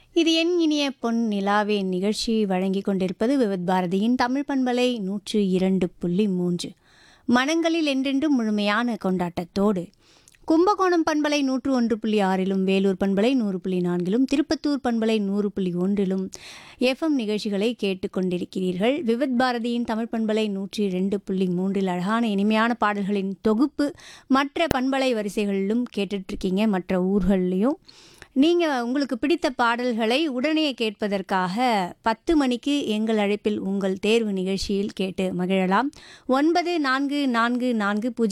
இது என் இனிய பொன் நிலாவே நிகழ்ச்சி வழங்கிக் கொண்டிருப்பது விவத் பாரதியின் தமிழ் பண்பலை நூற்று இரண்டு புள்ளி மூன்று மனங்களில் என்றென்றும் முழுமையான கொண்டாட்டத்தோடு கும்பகோணம் பண்பலை நூற்று ஒன்று புள்ளி ஆறிலும் வேலூர் பண்பலை நூறு புள்ளி நான்கிலும் திருப்பத்தூர் பண்பலை நூறு புள்ளி ஒன்றிலும் எஃப்எம் நிகழ்ச்சிகளை கேட்டுக்கொண்டிருக்கிறீர்கள் விவத் பாரதியின் தமிழ் பண்பலை நூற்றி ரெண்டு புள்ளி மூன்றில் அழகான இனிமையான பாடல்களின் தொகுப்பு மற்ற பண்பலை வரிசைகளிலும் கேட்டுட்ருக்கீங்க மற்ற ஊர்கள்லையும் நீங்கள் உங்களுக்கு பிடித்த பாடல்களை உடனே கேட்பதற்காக பத்து மணிக்கு எங்கள் அழைப்பில் உங்கள் தேர்வு நிகழ்ச்சியில் கேட்டு மகிழலாம் ஒன்பது நான்கு நான்கு நான்கு பூஜ்ஜியம்